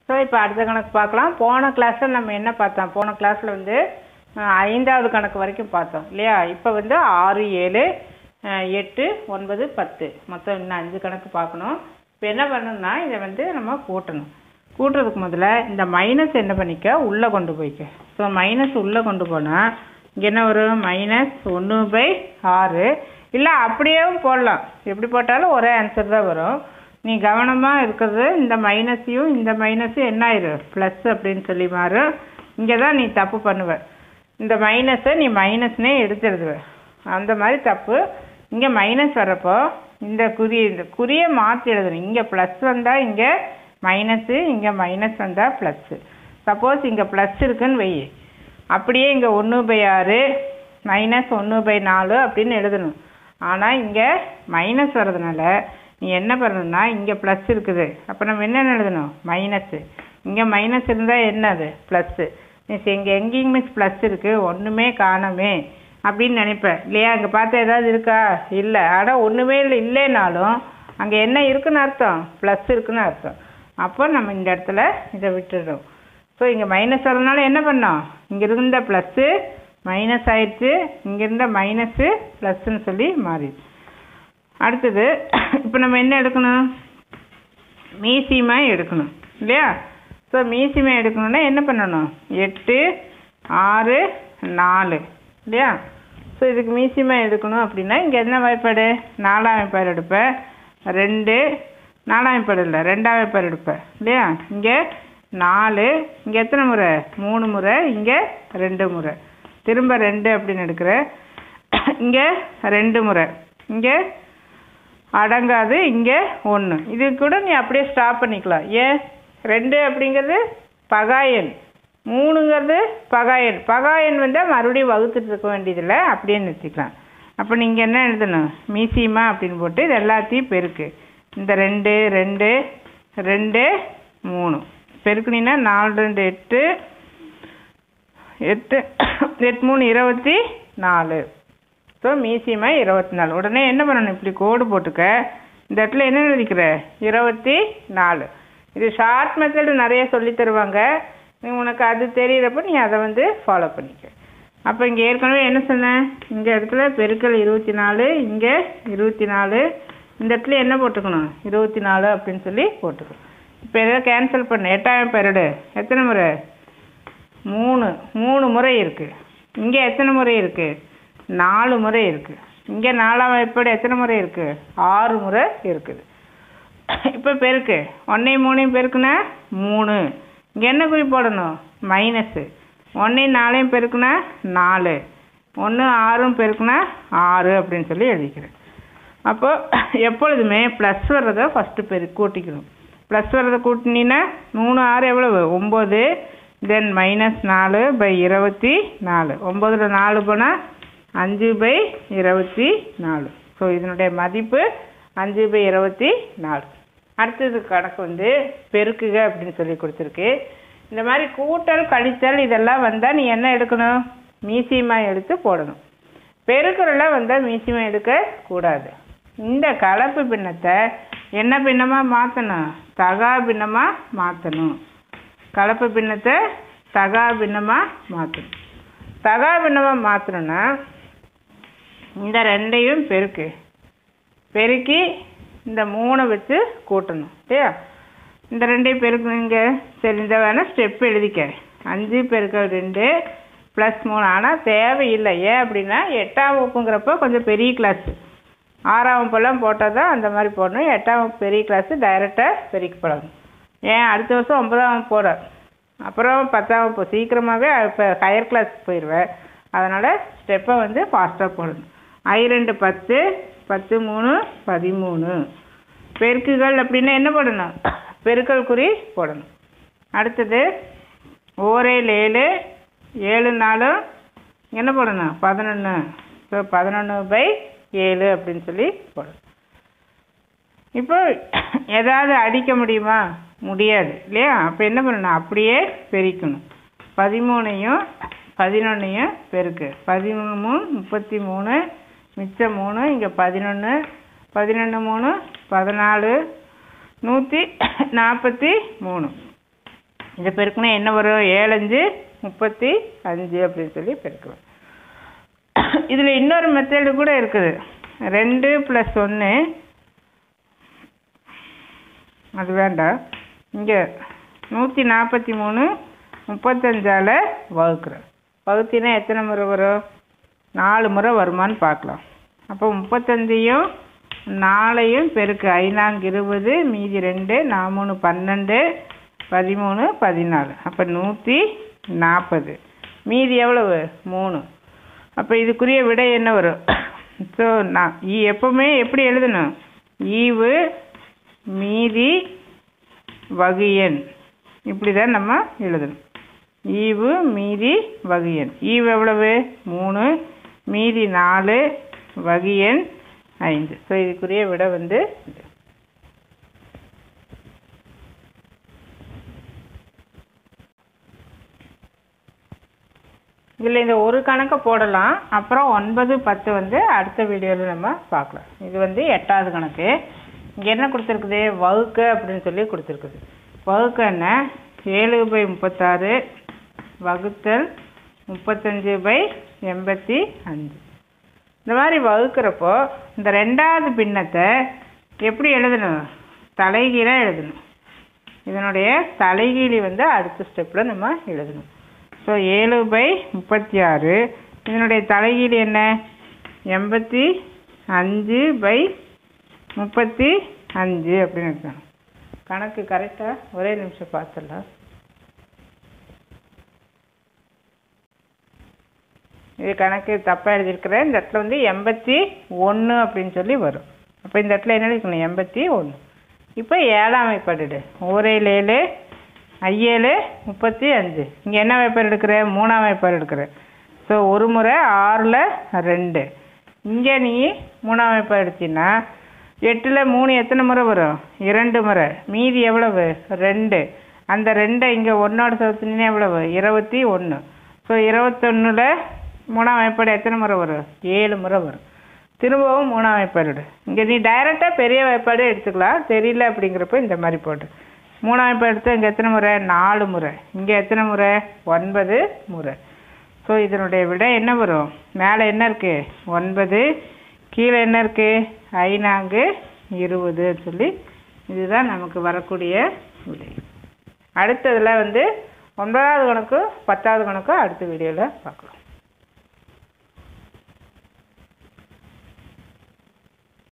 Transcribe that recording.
So இப்போ அடுத்த கணக்கு பார்க்கலாம் போன கிளாஸில் நம்ம என்ன பார்த்தோம் போன கிளாஸில் வந்து அஹ், ஐந்தாவது கணக்கு வரைக்கும் பார்த்தோம் இல்லையா இப்போ வந்து ஆறு ஏழு அஹ், எட்டு ஒன்பது பத்து மொத்தம் இன்னும் அஞ்சு கணக்கு பார்க்கணும் இப்போ என்ன பண்ணணும்னா இதை வந்து நம்ம கூட்டணும் கூட்டுறதுக்கு முதல்ல இந்த மைனஸ் என்ன பண்ணிக்க உள்ளே கொண்டு போய்க்க ஸோ மைனஸ் உள்ளே கொண்டு போனால் இங்கே என்ன வரும் மைனஸ் ஒன்று பை ஆறு இல்லை அப்படியேவும் போடலாம் எப்படி போட்டாலும் ஒரே ஆன்சர் தான் வரும் நீ கவனமாக இருக்கிறது இந்த மைனஸையும் இந்த மைனஸும் என்ன ஆயிரும் ப்ளஸ் அப்படின்னு சொல்லி மாறும் இங்கே தான் நீ தப்பு பண்ணுவ இந்த மைனஸை நீ மைனஸ்னே எடுத்து எழுதுவ அந்த மாதிரி தப்பு இங்கே மைனஸ் வரப்போ இந்த குறி இந்த குறியை மாற்றி எழுதணும் இங்கே ப்ளஸ் வந்தால் இங்கே மைனஸு இங்கே மைனஸ் வந்தால் ப்ளஸ்ஸு சப்போஸ் இங்கே ப்ளஸ் இருக்குன்னு வை அப்படியே இங்கே ஒன்று பை ஆறு மைனஸ் ஒன்று பை நாலு அப்படின்னு எழுதணும் ஆனால் இங்கே மைனஸ் வர்றதுனால நீ என்ன பண்ணணும்னா இங்கே ப்ளஸ் இருக்குது அப்போ நம்ம என்ன எழுதணும் மைனஸு இங்கே மைனஸ் இருந்தால் என்னது ப்ளஸ்ஸு மிஸ் இங்கே எங்கேயும் மிஸ் ப்ளஸ் இருக்குது ஒன்றுமே காணோமே அப்படின்னு நினைப்பேன் இல்லையா அங்கே பார்த்தா ஏதாவது இருக்கா இல்லை ஆனால் ஒன்றுமே இல்லை இல்லைனாலும் அங்கே என்ன இருக்குன்னு அர்த்தம் ப்ளஸ் இருக்குன்னு அர்த்தம் அப்போ நம்ம இந்த இடத்துல இதை விட்டுடுறோம் ஸோ இங்கே மைனஸ் வரதுனால என்ன பண்ணோம் இங்கே இருந்த ப்ளஸ்ஸு மைனஸ் ஆயிடுச்சு இங்கே இருந்த மைனஸு ப்ளஸ்ன்னு சொல்லி மாறிடுச்சு அடுத்தது இப்போ நம்ம என்ன எடுக்கணும் மீசிமா எடுக்கணும் இல்லையா ஸோ மீசிமா எடுக்கணும்னா என்ன பண்ணணும் எட்டு ஆறு நாலு இல்லையா ஸோ இதுக்கு மீசிமா எடுக்கணும் அப்படின்னா இங்கே என்ன வாய்ப்பாடு நாலாம் வாய்ப்பாடு எடுப்பேன் ரெண்டு நாலாம் வாய்ப்பாடு இல்லை ரெண்டாம் வாய்ப்பாடு எடுப்பேன் இல்லையா இங்கே நாலு இங்கே எத்தனை முறை மூணு முறை இங்கே ரெண்டு முறை திரும்ப ரெண்டு அப்படின்னு எடுக்கிறேன் இங்கே ரெண்டு முறை இங்கே அடங்காது இங்கே ஒன்று இது கூட நீ அப்படியே ஸ்டாப் பண்ணிக்கலாம் ஏன் ரெண்டு அப்படிங்கிறது பகாயன் மூணுங்கிறது பகாயன் பகாயன் வந்தால் மறுபடியும் வகுத்துட்டு இருக்க வேண்டியதில்லை அப்படியே நிறுத்திக்கலாம் அப்போ நீங்கள் என்ன எழுதணும் மீசிமா அப்படின்னு போட்டு இது எல்லாத்தையும் பெருக்கு இந்த ரெண்டு ரெண்டு ரெண்டு மூணு பெருக்குனீங்கன்னா நாலு ரெண்டு எட்டு எட்டு எட்டு மூணு இருபத்தி நாலு ஸோ மீசியமா இருபத்தி நாலு உடனே என்ன பண்ணணும் இப்படி கோடு போட்டுக்க இந்த இடத்துல என்ன எழுதிக்கிற இருபத்தி நாலு இது ஷார்ட் மெத்தடு நிறைய சொல்லித் தருவாங்க நீ உனக்கு அது தெரியிறப்ப நீ அதை வந்து ஃபாலோ பண்ணிக்க அப்போ இங்கே ஏற்கனவே என்ன சொன்னேன் இந்த இடத்துல பெருக்கல் இருபத்தி நாலு இங்கே இருபத்தி நாலு இந்த இடத்துல என்ன போட்டுக்கணும் இருபத்தி நாலு அப்படின்னு சொல்லி போட்டுக்கணும் இப்போ எதாவது கேன்சல் பண்ணு எட்டாயிரம் பெருடு எத்தனை முறை மூணு மூணு முறை இருக்குது இங்கே எத்தனை முறை இருக்குது நாலு முறை இருக்குது இங்கே நாலாம் வாய்ப்பாடு எத்தனை முறை இருக்குது ஆறு முறை இருக்குது இப்போ பெருக்கு ஒன்றையும் மூணையும் பெருக்குனா மூணு இங்கே என்ன குறி போடணும் மைனஸு ஒன்றையும் நாலையும் பெருக்குனா நாலு ஒன்று ஆறும் பெருக்குனா ஆறு அப்படின்னு சொல்லி எழுதிக்கிறேன் அப்போ எப்பொழுதுமே ப்ளஸ் வர்றதை ஃபஸ்ட்டு பெரு கூட்டிக்கணும் ப்ளஸ் வர்றதை கூட்டினீங்கன்னா மூணு ஆறு எவ்வளவு ஒம்பது தென் மைனஸ் நாலு பை இருபத்தி நாலு ஒம்பதில் நாலு போனால் அஞ்சு பை இருபத்தி நாலு ஸோ இதனுடைய மதிப்பு அஞ்சு பை இருபத்தி நாலு அடுத்தது கணக்கு வந்து பெருக்குக அப்படின்னு சொல்லி கொடுத்துருக்கு இந்த மாதிரி கூட்டல் கழித்தல் இதெல்லாம் வந்தால் நீ என்ன எடுக்கணும் மீசியமா எடுத்து போடணும் பெருக்கிறெல்லாம் வந்தால் மீசியமா எடுக்க கூடாது இந்த கலப்பு பின்னத்தை என்ன பின்னமாக மாற்றணும் தகா பின்னமாக மாற்றணும் கலப்பு பின்னத்தை தகா பின்னமாக மாற்றணும் தகா பின்னமாக மாற்றணும்னா இந்த ரெண்டையும் பெருக்கு பெருக்கி இந்த மூணை வச்சு கூட்டணும் இல்லையா இந்த ரெண்டையும் பெருக்குங்க சரி இந்த வேணால் ஸ்டெப் எழுதிக்க அஞ்சு பெருக்கல் ரெண்டு ப்ளஸ் மூணு ஆனால் தேவையில்லை ஏன் அப்படின்னா எட்டாம் வகுப்புங்கிறப்ப கொஞ்சம் பெரிய கிளாஸு ஆறாம் வகுப்பெல்லாம் போட்டால் தான் அந்த மாதிரி போடணும் எட்டாம் வகுப்பு பெரிய கிளாஸு டைரெக்டாக பெருக்கப்படணும் ஏன் அடுத்த வருஷம் ஒன்பதாம் வகுப்பு போகிற அப்புறம் பத்தாம் வகுப்பு சீக்கிரமாகவே இப்போ ஹையர் கிளாஸ் போயிடுவேன் அதனால் ஸ்டெப்பை வந்து ஃபாஸ்ட்டாக போடணும் ஐ ரெண்டு பத்து பத்து மூணு பதிமூணு பெருக்குகள் அப்படின்னா என்ன போடணும் பெருக்கல் குறி போடணும் அடுத்தது ஓரேழு ஏழு ஏழு நாலும் என்ன போடணும் பதினொன்று ஸோ பதினொன்று பை ஏழு அப்படின்னு சொல்லி போடணும் இப்போ ஏதாவது அடிக்க முடியுமா முடியாது இல்லையா அப்போ என்ன பண்ணணும் அப்படியே பெருக்கணும் பதிமூணையும் பதினொன்றையும் பெருக்கு பதிமூணு மூணு முப்பத்தி மூணு மிச்சம் மூணு இங்கே பதினொன்று பதினொன்று மூணு பதினாலு நூற்றி நாற்பத்தி மூணு இதை பெருக்குனா என்ன வரும் ஏழஞ்சு முப்பத்தி அஞ்சு அப்படின்னு சொல்லி பெருக்குவேன் இதில் இன்னொரு மெத்தடு கூட இருக்குது ரெண்டு ப்ளஸ் ஒன்று அது வேண்டாம் இங்கே நூற்றி நாற்பத்தி மூணு முப்பத்தஞ்சால் வகுக்கிறேன் வகுத்தினா எத்தனை முறை வரும் நாலு முறை வருமான்னு பார்க்கலாம் அப்போ முப்பத்தஞ்சையும் நாலையும் பெருக்கு ஐநாங்க இருபது மீதி ரெண்டு நான் மூணு பன்னெண்டு பதிமூணு பதினாலு அப்போ நூற்றி நாற்பது மீதி எவ்வளவு மூணு அப்போ இதுக்குரிய விடை என்ன வரும் ஸோ நான் ஈ எப்போவுமே எப்படி எழுதணும் ஈவு மீதி வகுயன் இப்படி தான் நம்ம எழுதணும் ஈவு மீதி வகுயன் ஈவு எவ்வளவு மூணு மீதி நாலு வகியன் ஐந்து ஸோ இதுக்குரிய விடை வந்து இது இதில் இந்த ஒரு கணக்கை போடலாம் அப்புறம் ஒன்பது பத்து வந்து அடுத்த வீடியோவில் நம்ம பார்க்கலாம் இது வந்து எட்டாவது கணக்கு இங்கே என்ன கொடுத்துருக்குது வகுக்க அப்படின்னு சொல்லி கொடுத்துருக்குது வகுக்க என்ன ஏழு பை முப்பத்தாறு வகுத்தல் முப்பத்தஞ்சு பை எண்பத்தி அஞ்சு இந்த மாதிரி வகுக்கிறப்போ இந்த ரெண்டாவது பின்னத்தை எப்படி எழுதணும் தலைகீழாக எழுதணும் இதனுடைய தலைகீழி வந்து அடுத்த ஸ்டெப்பில் நம்ம எழுதணும் ஸோ ஏழு பை முப்பத்தி ஆறு இதனுடைய தலைகீழ் என்ன எண்பத்தி அஞ்சு பை முப்பத்தி அஞ்சு அப்படின்னு இருக்கணும் கணக்கு கரெக்டாக ஒரே நிமிஷம் பார்த்துடலாம் இது கணக்கு தப்பாக எழுதியிருக்கிறேன் இந்த இடத்துல வந்து எண்பத்தி ஒன்று அப்படின்னு சொல்லி வரும் அப்போ இந்த இடத்துல என்ன எழுதிக்கணும் எண்பத்தி ஒன்று இப்போ ஏழாம் வைப்பாடு ஓரேழு ஏழு ஐஏழு முப்பத்தி அஞ்சு இங்கே என்ன வைப்பாடு எடுக்கிற மூணாம் வைப்பாடு எடுக்கிற ஸோ ஒரு முறை ஆறில் ரெண்டு இங்கே நீ மூணாம் வைப்பாடு எடுத்தீங்கன்னா எட்டில் மூணு எத்தனை முறை வரும் இரண்டு முறை மீதி எவ்வளவு ரெண்டு அந்த ரெண்டை இங்கே ஒன்றோட சேர்த்துனீங்கன்னா எவ்வளவு இருபத்தி ஒன்று ஸோ இருபத்தொன்னில் மூணாம் வாய்ப்பாடு எத்தனை முறை வரும் ஏழு முறை வரும் திரும்பவும் மூணாம் வாய்ப்பாடு எடு. இங்கே நீ டைரெக்டாக பெரிய வாய்ப்பாடு எடுத்துக்கலாம் தெரியல அப்படிங்கிறப்ப இந்த மாதிரி போட்டு மூணாம் வாய்ப்பாடு எடுத்தால் இங்கே எத்தனை முறை நாலு முறை இங்கே எத்தனை முறை ஒன்பது முறை ஸோ இதனுடைய விடை என்ன வரும் மேலே என்ன இருக்குது ஒன்பது கீழே என்ன இருக்குது ஐநான்கு இருபது சொல்லி இதுதான் நமக்கு வரக்கூடிய விடை அடுத்ததில் வந்து ஒன்பதாவது கணக்கு பத்தாவது கணக்கு அடுத்த வீடியோவில் பார்க்கலாம்